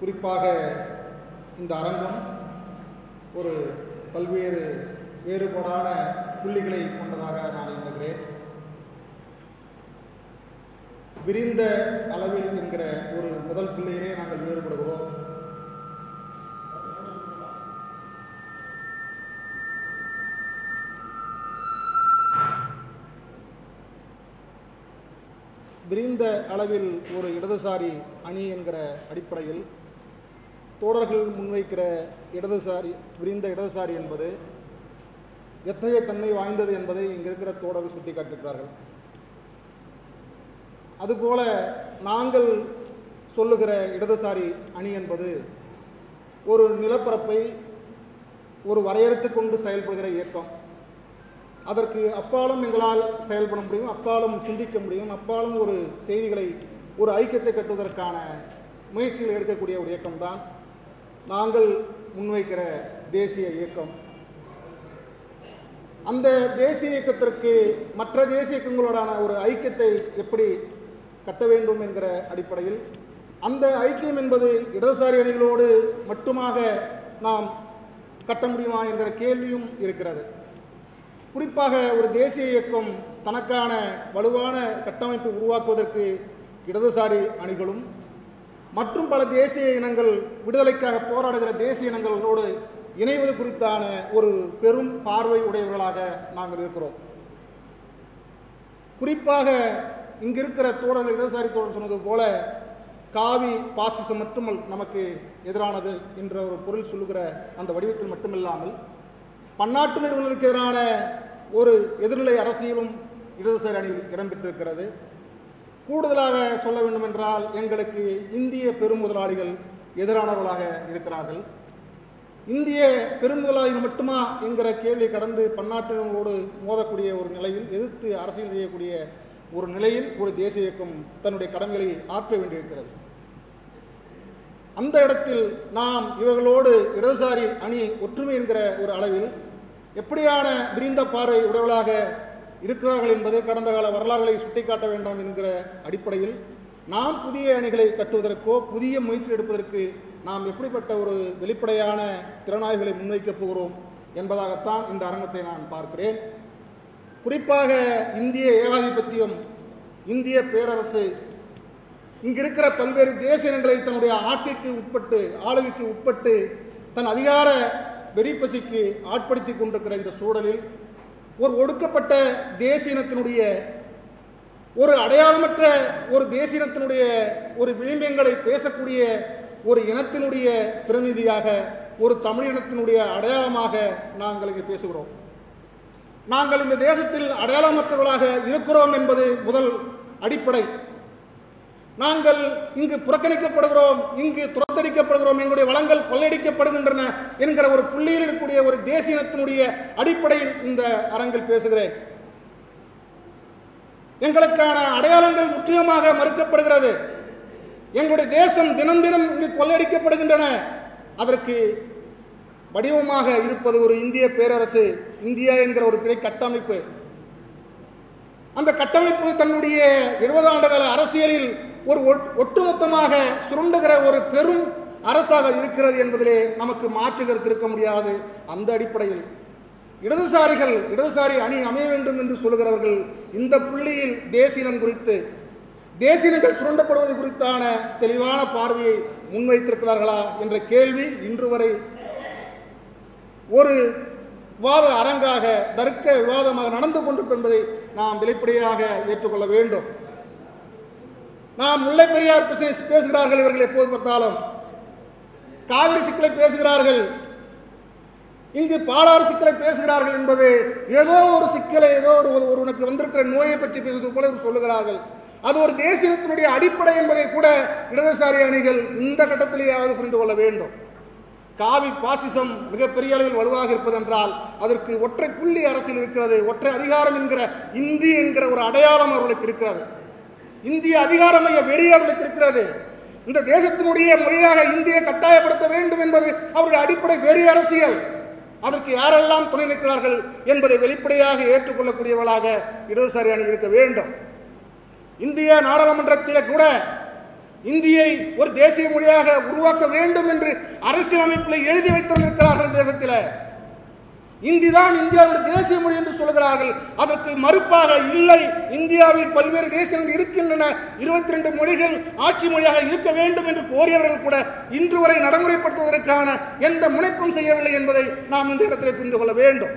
குறிப்பாக இந்த அரங்கம் ஒரு பல்வேறு வேறுபாடான புள்ளிகளை கொண்டதாக நான் எண்ணுகிறேன் விரிந்த அளவில் என்கிற ஒரு முதல் புள்ளியிலே நாங்கள் வேறுபடுகிறோம் விரிந்த அளவில் ஒரு இடதுசாரி அணி என்கிற அடிப்படையில் தோழர்கள் முன்வைக்கிற இடதுசாரி விரிந்த இடதுசாரி என்பது எத்தகைய தன்மை வாய்ந்தது என்பதை இங்கே இருக்கிற தோழர்கள் சுட்டிக்காட்டுகிறார்கள் அதுபோல நாங்கள் சொல்லுகிற இடதுசாரி அணி என்பது ஒரு நிலப்பரப்பை ஒரு வரையறுத்து கொண்டு செயல்படுகிற இயக்கம் அதற்கு அப்பாலும் எங்களால் செயல்பட முடியும் அப்பாலும் சிந்திக்க முடியும் அப்பாலும் ஒரு செய்திகளை ஒரு ஐக்கியத்தை கட்டுவதற்கான முயற்சிகள் எடுக்கக்கூடிய ஒரு இயக்கம்தான் நாங்கள் முன்வைக்கிற தேசிய இயக்கம் அந்த தேசிய இயக்கத்திற்கு மற்ற தேசிய இயக்கங்களோடான ஒரு ஐக்கியத்தை எப்படி கட்ட வேண்டும் என்கிற அடிப்படையில் அந்த ஐக்கியம் என்பது இடதுசாரி அணிகளோடு மட்டுமாக நாம் கட்ட முடியுமா என்கிற கேள்வியும் இருக்கிறது குறிப்பாக ஒரு தேசிய இயக்கம் தனக்கான வலுவான கட்டமைப்பை உருவாக்குவதற்கு இடதுசாரி அணிகளும் மற்றும் பல தேசிய இனங்கள் விடுதலைக்காக போராடுகிற தேசிய இனங்களோடு இணைவது குறித்தான ஒரு பெரும் பார்வை உடையவர்களாக நாங்கள் இருக்கிறோம் குறிப்பாக இங்கு இருக்கிற தோழர்கள் இடதுசாரி தோழர் சொன்னது போல காவி பாசிசம் மட்டுமல் நமக்கு எதிரானது என்ற ஒரு பொருள் சொல்லுகிற அந்த வடிவத்தில் மட்டுமில்லாமல் பன்னாட்டு நிறுவனங்களுக்கு எதிரான ஒரு எதிர்நிலை அரசியலும் இடதுசாரி அணியில் இடம்பெற்றிருக்கிறது கூடுதலாக சொல்ல வேண்டும் என்றால் எங்களுக்கு இந்திய பெருமுதலாளிகள் எதிரானவர்களாக இருக்கிறார்கள் இந்திய பெருமுதலாளிகள் மட்டுமா என்கிற கேள்வி கடந்து பன்னாட்டினரோடு மோதக்கூடிய ஒரு நிலையில் எதிர்த்து அரசியல் செய்யக்கூடிய ஒரு நிலையில் ஒரு தேசிய இயக்கம் தன்னுடைய கடமைகளை ஆற்ற வேண்டியிருக்கிறது அந்த இடத்தில் நாம் இவர்களோடு இடதுசாரி அணி ஒற்றுமை என்கிற ஒரு அளவில் எப்படியான விரிந்த பார்வை உடையவர்களாக இருக்கிறார்கள் என்பதை கடந்த கால வரலாறுகளை சுட்டிக்காட்ட வேண்டாம் என்கிற அடிப்படையில் நாம் புதிய அணிகளை கட்டுவதற்கோ புதிய முயற்சி எடுப்பதற்கு நாம் எப்படிப்பட்ட ஒரு வெளிப்படையான திறனாய்வுகளை முன்வைக்கப் போகிறோம் என்பதாகத்தான் இந்த அரங்கத்தை நான் பார்க்கிறேன் குறிப்பாக இந்திய ஏகாதிபத்தியம் இந்திய பேரரசு இங்கு இருக்கிற பல்வேறு தேசிய இனங்களை தன்னுடைய ஆட்சிக்கு உட்பட்டு ஆளுகைக்கு உட்பட்டு தன் அதிகார வெறிப்பசிக்கு ஆட்படுத்தி கொண்டிருக்கிற இந்த சூழலில் ஒரு ஒடுக்கப்பட்ட தேசிய இனத்தினுடைய ஒரு அடையாளமற்ற ஒரு தேசிய இனத்தினுடைய ஒரு விளிம்பியங்களை பேசக்கூடிய ஒரு இனத்தினுடைய பிரதிநிதியாக ஒரு தமிழ் இனத்தினுடைய அடையாளமாக நாங்கள் இங்கு பேசுகிறோம் நாங்கள் இந்த தேசத்தில் அடையாளமற்றவர்களாக இருக்கிறோம் என்பது முதல் அடிப்படை நாங்கள் இங்கு புறக்கணிக்கப்படுகிறோம் இங்கு துரத்தடிக்கப்படுகிறோம் எங்களுடைய வளங்கள் கொள்ளையடிக்கப்படுகின்றன என்கிற ஒரு புள்ளியில் இருக்கக்கூடிய ஒரு தேசியத்தினுடைய அடிப்படையில் இந்த அரங்கில் பேசுகிறேன் எங்களுக்கான அடையாளங்கள் முற்றிலுமாக மறுக்கப்படுகிறது எங்களுடைய தேசம் தினம் தினம் இங்கு கொள்ளையடிக்கப்படுகின்றன அதற்கு வடிவமாக இருப்பது ஒரு இந்திய பேரரசு இந்தியா என்கிற ஒரு பிறை கட்டமைப்பு அந்த கட்டமைப்பு தன்னுடைய எழுபது ஆண்டுகால அரசியலில் ஒரு ஒட்டுமொத்தமாக சுருண்டுகிற ஒரு பெரும் அரசாக இருக்கிறது என்பதிலே நமக்கு மாற்று கருத்து இருக்க முடியாது அந்த அடிப்படையில் இடதுசாரிகள் இடதுசாரி அணி அமைய வேண்டும் என்று சொல்லுகிறவர்கள் இந்த புள்ளியில் தேசியனம் குறித்து தேசியங்கள் சுரண்டப்படுவது குறித்தான தெளிவான பார்வையை முன்வைத்திருக்கிறார்களா என்ற கேள்வி இன்று வரை ஒரு விவாத அரங்காக தர்க்க விவாதமாக நடந்து கொண்டிருக்கும் என்பதை நாம் வெளிப்படையாக ஏற்றுக்கொள்ள வேண்டும் நாம் முல்லை பெரியார் பிரச்சனை பேசுகிறார்கள் இவர்கள் எப்போது பார்த்தாலும் காவிரி சிக்கலை பேசுகிறார்கள் இங்கு பாலாறு சிக்கலை பேசுகிறார்கள் என்பது ஏதோ ஒரு சிக்கலை ஏதோ ஒரு ஒருவனுக்கு வந்திருக்கிற நோயை பற்றி பேசுவது போல இவர் சொல்லுகிறார்கள் அது ஒரு தேசியத்தினுடைய அடிப்படை என்பதை கூட இடதுசாரி அணிகள் இந்த கட்டத்திலேயாவது புரிந்து கொள்ள வேண்டும் காவி பாசிசம் மிகப்பெரிய அளவில் வலுவாக இருப்பதென்றால் அதற்கு ஒற்றை புள்ளி அரசியல் இருக்கிறது ஒற்றை அதிகாரம் என்கிற இந்தி என்கிற ஒரு அடையாளம் அவர்களுக்கு இருக்கிறது இந்திய அதிகாரமைய வெறி அவர்களுக்கு இருக்கிறது இந்த தேசத்தினுடைய மொழியாக இந்தியை கட்டாயப்படுத்த வேண்டும் என்பது அவருடைய அடிப்படை வெறி அரசியல் அதற்கு யாரெல்லாம் துணை நிற்கிறார்கள் என்பதை வெளிப்படையாக ஏற்றுக்கொள்ளக்கூடியவர்களாக இடதுசாரி அணி இருக்க வேண்டும் இந்திய நாடாளுமன்றத்தில் கூட இந்தியை ஒரு தேசிய மொழியாக உருவாக்க வேண்டும் என்று அரசியலமைப்பில் எழுதி வைத்திருக்கிறார்கள் இந்த தேசத்தில் இந்தி தான் இந்தியாவில் தேசிய மொழி என்று சொல்கிறார்கள் அதற்கு மறுப்பாக இல்லை இந்தியாவில் பல்வேறு தேசியங்கள் இருக்கின்றன இருபத்தி ரெண்டு மொழிகள் ஆட்சி மொழியாக இருக்க வேண்டும் என்று கோரியவர்கள் கூட இன்று வரை நடைமுறைப்படுத்துவதற்கான எந்த முனைப்பும் செய்யவில்லை என்பதை நாம் இந்த இடத்தில் புரிந்து கொள்ள வேண்டும்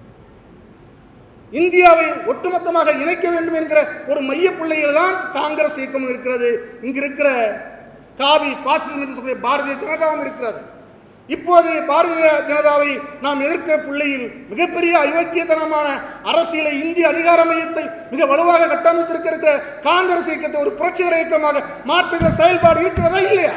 இந்தியாவை ஒட்டுமொத்தமாக இணைக்க வேண்டும் என்கிற ஒரு மைய புள்ளியில் தான் காங்கிரஸ் இயக்கம் இருக்கிறது இங்கு இருக்கிற காவி பாசிசம் என்று சொல்லக்கூடிய பாரதிய ஜனதாவும் இருக்கிறது இப்போது பாரதிய ஜனதாவை நாம் எதிர்க்கிற புள்ளியில் மிகப்பெரிய அயோக்கியத்தனமான அரசியலை இந்திய அதிகார மையத்தை மிக வலுவாக கட்டமைத்திருக்கிற காங்கிரஸ் இயக்கத்தை ஒரு புரட்சிகர இயக்கமாக மாற்றுகிற செயல்பாடு இருக்கிறதா இல்லையா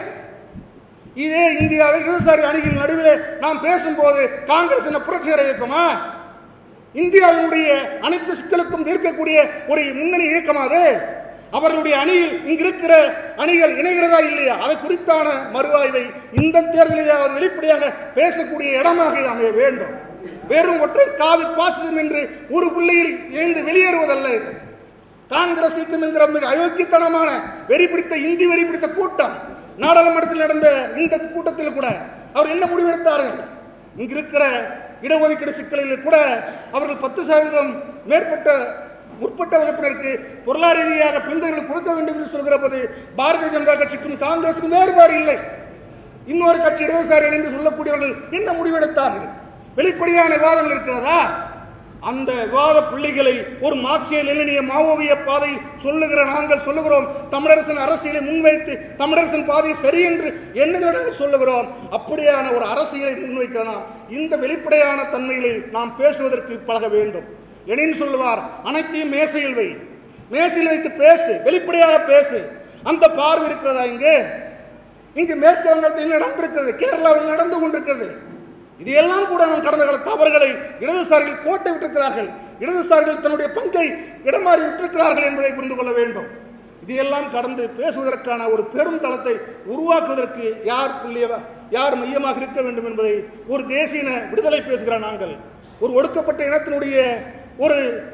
இதே இந்தியாவில் இடதுசாரி அணிகள் நடுவிலே நாம் பேசும்போது காங்கிரஸ் என்ன புரட்சிகர இயக்கமா இந்தியாவினுடைய அனைத்து சிக்கலுக்கும் தீர்க்கக்கூடிய ஒரு முன்னணி இயக்கமா அது அவர்களுடைய அணியில் இங்கிருக்கிற அணிகள் இணைகிறதா இல்லையா அதை குறித்தான மறுஆய்வை இந்த தேர்தலில் வெளிப்படையாக பேசக்கூடிய இடமாக இது அமைய வேண்டும் வெறும் ஒற்றை காவி பாசிசம் என்று ஒரு புள்ளியில் இணைந்து வெளியேறுவதல்ல இது காங்கிரஸ் இயக்கம் என்கிற மிக அயோக்கியத்தனமான வெறி பிடித்த இந்தி வெறி பிடித்த கூட்டம் நாடாளுமன்றத்தில் நடந்த இந்த கூட்டத்தில் கூட அவர் என்ன முடிவெடுத்தார்கள் இங்கிருக்கிற இடஒதுக்கீடு சிக்கலில் கூட அவர்கள் பத்து சதவீதம் மேற்பட்ட முற்பட்ட வகுப்பினருக்கு பொருளாதார ரீதியாக பின்தொடர்கள் கொடுக்க வேண்டும் என்று சொல்கிற போது பாரதிய ஜனதா கட்சிக்கும் காங்கிரசுக்கும் வேறுபாடு இல்லை இன்னொரு கட்சி இடதுசாரி என்று சொல்லக்கூடியவர்கள் என்ன முடிவெடுத்தார்கள் வெளிப்படையான விவாதங்கள் இருக்கிறதா அந்த விவாத புள்ளிகளை ஒரு மார்க்சிய லெனினிய மாவோவிய பாதையில் சொல்லுகிற நாங்கள் சொல்லுகிறோம் தமிழரசன் அரசியலை முன்வைத்து தமிழரசன் பாதை சரி என்று எண்ணுகிற நாங்கள் சொல்லுகிறோம் அப்படியான ஒரு அரசியலை முன்வைக்கிற நாம் இந்த வெளிப்படையான தன்மைகளில் நாம் பேசுவதற்கு பழக வேண்டும் லெனின் சொல்லுவார் அனைத்தையும் மேசையில் வை மேசையில் வைத்து பேசு வெளிப்படையாக பேசு அந்த பார்வை இருக்கிறதா இங்கு இங்கு மேற்கு வங்கத்தில் நடந்திருக்கிறது கேரளாவில் நடந்து கொண்டிருக்கிறது இது எல்லாம் கூட நாம் கடந்த கால தவறுகளை இடதுசாரிகள் கோட்டை விட்டிருக்கிறார்கள் இடதுசாரிகள் தன்னுடைய பங்கை இடமாறி விட்டிருக்கிறார்கள் என்பதை புரிந்து கொள்ள வேண்டும் இதையெல்லாம் கடந்து பேசுவதற்கான ஒரு பெரும் தளத்தை உருவாக்குவதற்கு யார் புள்ளிய யார் மையமாக இருக்க வேண்டும் என்பதை ஒரு தேசிய விடுதலை பேசுகிற நாங்கள் ஒரு ஒடுக்கப்பட்ட இனத்தினுடைய ஒரு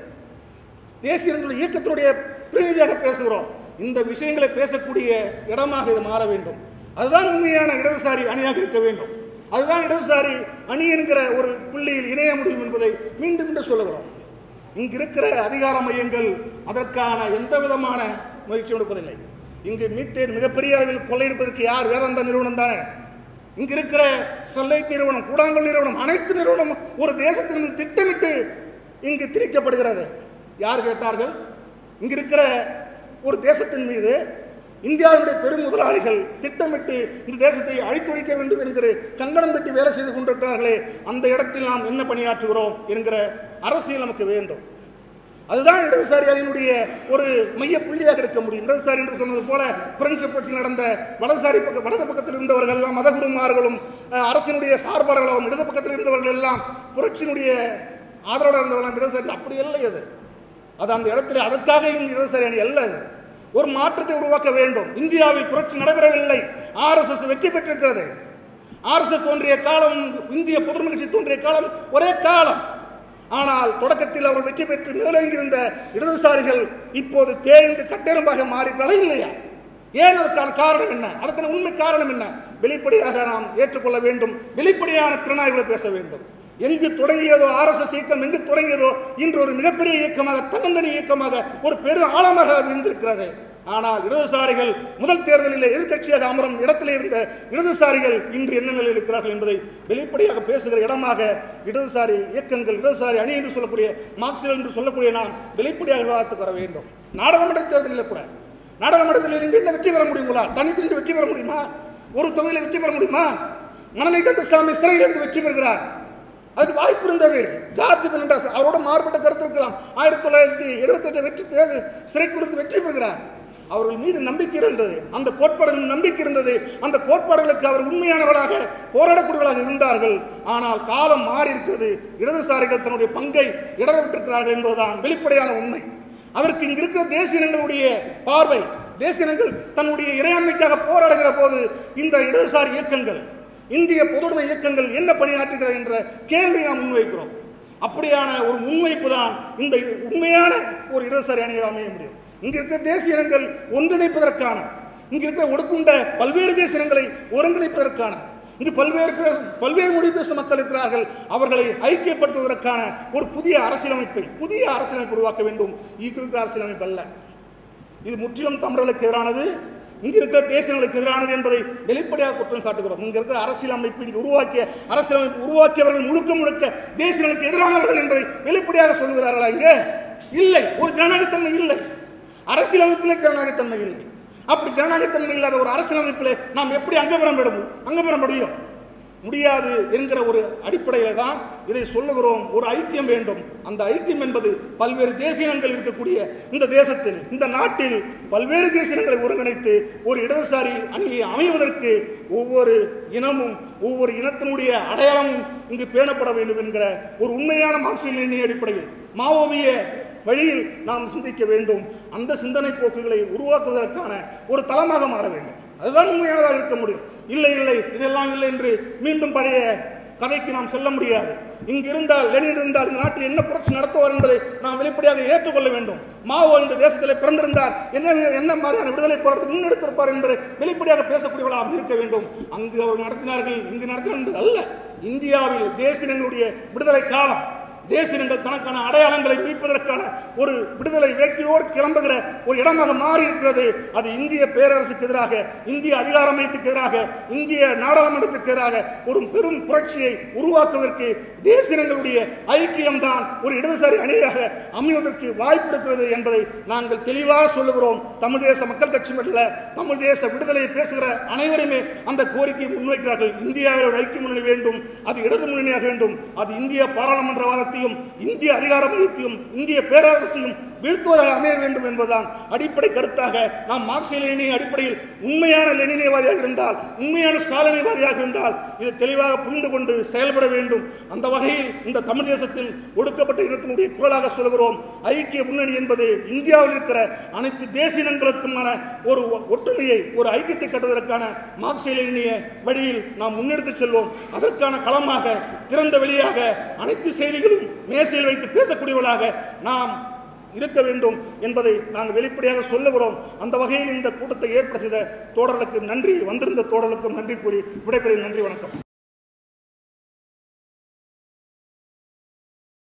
தேசிய இயக்கத்தினுடைய பிரதிநிதியாக பேசுகிறோம் இந்த விஷயங்களை பேசக்கூடிய இடமாக இது மாற வேண்டும் அதுதான் உண்மையான இடதுசாரி அணியாக இருக்க வேண்டும் அதுதான் இடதுசாரி அணி என்கிற ஒரு புள்ளியில் இணைய முடியும் என்பதை மீண்டும் மீண்டும் சொல்லுகிறோம் இங்கு இருக்கிற அதிகார மையங்கள் அதற்கான எந்த விதமான முயற்சி எடுப்பதில்லை இங்கு மீத்தேன் மிகப்பெரிய அளவில் கொள்ளையடிப்பதற்கு யார் வேதாந்த நிறுவனம் தானே இங்கு இருக்கிற ஸ்டெர்லைட் நிறுவனம் கூடாங்கல் நிறுவனம் அனைத்து நிறுவனம் ஒரு தேசத்திலிருந்து திட்டமிட்டு இங்கு திரிக்கப்படுகிறது யார் கேட்டார்கள் இங்கு இருக்கிற ஒரு தேசத்தின் மீது இந்தியாவுடைய பெரும் முதலாளிகள் திட்டமிட்டு இந்த தேசத்தை அழித்தொழிக்க வேண்டும் என்கிற கங்கணம் கட்டி வேலை செய்து கொண்டிருக்கிறார்களே அந்த இடத்தில் நாம் என்ன பணியாற்றுகிறோம் என்கிற அரசியல் நமக்கு வேண்டும் அதுதான் இடதுசாரி அதனுடைய ஒரு மைய புள்ளியாக இருக்க முடியும் இடதுசாரி என்று சொன்னது போல பிரெஞ்சு புரட்சி நடந்த வலதுசாரி பக்க வலது பக்கத்தில் இருந்தவர்கள் எல்லாம் மதகுருமார்களும் அஹ், அரசினுடைய சார்பாளர்களும் இடது பக்கத்தில் இருந்தவர்கள் எல்லாம் புரட்சியினுடைய ஆதரவாளர் இருந்தவர்கள் இடதுசாரி அப்படி இல்லை அது அது அந்த இடத்துல அதற்காக இங்கு இடதுசாரி அணி அல்ல அது ஒரு மாற்றத்தை உருவாக்க வேண்டும் இந்தியாவில் புரட்சி நடைபெறவில்லை ஆர்எஸ்எஸ் வெற்றி பெற்றிருக்கிறது ஆர்எஸ்எஸ் தோன்றிய காலம் இந்திய பொதுமை கட்சி தோன்றிய காலம் ஒரே காலம் ஆனால் தொடக்கத்தில் அவர்கள் வெற்றி பெற்று மேலோங்கியிருந்த இடதுசாரிகள் இப்போது தேய்ந்து கட்டெரும்பாக மாறினாலே இல்லையா ஏன் அதற்கான காரணம் என்ன அதற்கான உண்மை காரணம் என்ன வெளிப்படையாக நாம் ஏற்றுக்கொள்ள வேண்டும் வெளிப்படையான திறனாய்வுகளை பேச வேண்டும் எங்கு தொடங்கியதோ ஆர்எஸ்எஸ் இயக்கம் எங்கு தொடங்கியதோ இன்று ஒரு மிகப்பெரிய இயக்கமாக தன்னந்தனி இயக்கமாக ஒரு பெரு ஆழமாக இருந்திருக்கிறது ஆனால் இடதுசாரிகள் முதல் தேர்தலில் எதிர்க்கட்சியாக அமரும் இடத்தில் இருந்த இடதுசாரிகள் இன்று என்ன நிலையில் இருக்கிறார்கள் என்பதை வெளிப்படையாக பேசுகிற இடமாக இடதுசாரி இயக்கங்கள் இடதுசாரி அணி என்று சொல்லக்கூடிய மார்க்சியல் என்று சொல்லக்கூடிய நாம் வெளிப்படையாக விவாதத்துக்கு வர வேண்டும் நாடாளுமன்ற தேர்தலில் கூட நாடாளுமன்றத்தில் இருந்து என்ன வெற்றி பெற முடியுங்களா தனித்து நின்று வெற்றி பெற முடியுமா ஒரு தொகுதியில் வெற்றி பெற முடியுமா மணலை கந்தசாமி சிறையிலிருந்து வெற்றி பெறுகிறார் அதுக்கு வாய்ப்பு இருந்தது ஜார்ஜ் பெர்னாண்டஸ் அவரோட மாறுபட்ட கருத்து இருக்கலாம் ஆயிரத்தி தொள்ளாயிரத்தி எழுபத்தெட்டு வெற்றி தேர்தல் சிறை குறித்து வெற்றி பெறுகிறார் அவர்கள் மீது நம்பிக்கை இருந்தது அந்த கோட்பாடுகள் நம்பிக்கை இருந்தது அந்த கோட்பாடுகளுக்கு அவர் உண்மையானவர்களாக போராடக்கூடியவர்களாக இருந்தார்கள் ஆனால் காலம் மாறி இருக்கிறது இடதுசாரிகள் தன்னுடைய பங்கை இடரவிட்டிருக்கிறார்கள் என்பதுதான் வெளிப்படையான உண்மை அதற்கு இங்கு இருக்கிற தேசியனங்களுடைய பார்வை தேசியனங்கள் தன்னுடைய இறையாண்மைக்காக போராடுகிற போது இந்த இடதுசாரி இயக்கங்கள் இந்திய பொதுவுடைமை இயக்கங்கள் என்ன பணியாற்றுகிறது என்ற கேள்வியை நாம் முன்வைக்கிறோம் அப்படியான ஒரு முன்வைப்பு தான் இந்த உண்மையான ஒரு இடதுசாரி அணியாக அமைய முடியும் இங்க இருக்கிற தேசிய இனங்கள் ஒன்றிணைப்பதற்கான இங்க இருக்கிற ஒடுக்குண்ட பல்வேறு தேச இனங்களை ஒருங்கிணைப்பதற்கான இங்கு பல்வேறு பேர் பல்வேறு மொழி பேசும் மக்கள் இருக்கிறார்கள் அவர்களை ஐக்கியப்படுத்துவதற்கான ஒரு புதிய அரசியலமைப்பை புதிய அரசியலமைப்பு உருவாக்க வேண்டும் இங்கு இருக்கிற அரசியலமைப்பு அல்ல இது முற்றிலும் தமிழர்களுக்கு எதிரானது இங்க இருக்கிற தேசியங்களுக்கு எதிரானது என்பதை வெளிப்படையாக குற்றம் சாட்டுகிறோம் இங்க இருக்கிற அரசியல் அமைப்பு இங்கு உருவாக்கிய அரசியலமைப்பு உருவாக்கியவர்கள் முழுக்க முழுக்க தேசியங்களுக்கு எதிரானவர்கள் என்பதை வெளிப்படையாக சொல்கிறார்களா இங்க இல்லை ஒரு ஜனநாயகத்தன்மை இல்லை அரசியலமைப்பிலே ஜனநாயகத்தன்மை இல்லை அப்படி ஜனநாயகத்தன்மை இல்லாத ஒரு அரசியலமைப்பிலே நாம் எப்படி அங்கபெறம் விட முடியும் அங்கபெறம் முடியும் முடியாது என்கிற ஒரு அடிப்படையில தான் இதை சொல்லுகிறோம் ஒரு ஐக்கியம் வேண்டும் அந்த ஐக்கியம் என்பது பல்வேறு தேசியங்கள் இருக்கக்கூடிய இந்த தேசத்தில் இந்த நாட்டில் பல்வேறு தேசியங்களை ஒருங்கிணைத்து ஒரு இடதுசாரி அணியை அமைவதற்கு ஒவ்வொரு இனமும் ஒவ்வொரு இனத்தினுடைய அடையாளமும் இங்கு பேணப்பட வேண்டும் என்கிற ஒரு உண்மையான மார்க்சிய அடிப்படையில் மாவோவிய வழியில் நாம் சிந்திக்க வேண்டும் அந்த சிந்தனை போக்குகளை உருவாக்குவதற்கான ஒரு தளமாக மாற வேண்டும் அதுதான் உண்மையானதாக இருக்க முடியும் இல்லை இல்லை இதெல்லாம் இல்லை என்று மீண்டும் பழைய கதைக்கு நாம் செல்ல முடியாது இங்கு இருந்தால் லெனின் இருந்தால் இந்த நாட்டில் என்ன புரட்சி நடத்துவார் என்பதை நாம் வெளிப்படையாக ஏற்றுக்கொள்ள வேண்டும் மாவோ இந்த தேசத்தில் பிறந்திருந்தார் என்ன என்ன மாதிரியான விடுதலை போராட்டத்தை முன்னெடுத்திருப்பார் என்பதை வெளிப்படையாக பேசக்கூடியவர்களாக இருக்க வேண்டும் அங்கு அவர் நடத்தினார்கள் இங்கு நடத்தினார் என்பது அல்ல இந்தியாவில் தேசியங்களுடைய விடுதலை காலம் தேசியங்கள் தனக்கான அடையாளங்களை மீட்பதற்கான ஒரு விடுதலை வேட்கையோடு கிளம்புகிற ஒரு இடமாக மாறி இருக்கிறது அது இந்திய பேரரசுக்கு எதிராக இந்திய அதிகாரமையத்துக்கு எதிராக இந்திய நாடாளுமன்றத்துக்கு எதிராக ஒரு பெரும் புரட்சியை உருவாக்குவதற்கு தேசியங்களுடைய ஐக்கியம்தான் ஒரு இடதுசாரி அணியாக அமைவதற்கு வாய்ப்பு இருக்கிறது என்பதை நாங்கள் தெளிவாக சொல்லுகிறோம் தமிழ் தேச மக்கள் கட்சி மட்டும் தமிழ் தேச விடுதலையை பேசுகிற அனைவருமே அந்த கோரிக்கையை முன்வைக்கிறார்கள் இந்தியாவில் ஒரு ஐக்கிய முன்னணி வேண்டும் அது இடது முன்னணியாக வேண்டும் அது இந்திய பாராளுமன்றவாதத்தையும் இந்திய அதிகார மையத்தையும் இந்திய பேரரசையும் வீழ்த்துவதாக அமைய வேண்டும் என்பதுதான் அடிப்படை கருத்தாக நாம் மார்க்சிய லெனினி அடிப்படையில் உண்மையான லெனினியவாதியாக இருந்தால் உண்மையான ஸ்டாலினியவாதியாக இருந்தால் இதை தெளிவாக புரிந்து கொண்டு செயல்பட வேண்டும் அந்த வகையில் இந்த தமிழ் தேசத்தில் ஒடுக்கப்பட்ட இனத்தினுடைய குரலாக சொல்கிறோம் ஐக்கிய முன்னணி என்பது இந்தியாவில் இருக்கிற அனைத்து தேசியங்களுக்குமான ஒரு ஒற்றுமையை ஒரு ஐக்கியத்தை கட்டுவதற்கான மார்க்சிய லெனினிய வழியில் நாம் முன்னெடுத்து செல்வோம் அதற்கான களமாக திறந்த வெளியாக அனைத்து செய்திகளும் மேசையில் வைத்து பேசக்கூடியவர்களாக நாம் இருக்க வேண்டும் என்பதை நாங்கள் வெளிப்படையாக சொல்லுகிறோம் அந்த வகையில் இந்த கூட்டத்தை ஏற்படுத்த செய்த தோழர்களுக்கு நன்றி வந்திருந்த தோழர்களுக்கும் நன்றி கூறி விடைபெறும் நன்றி வணக்கம்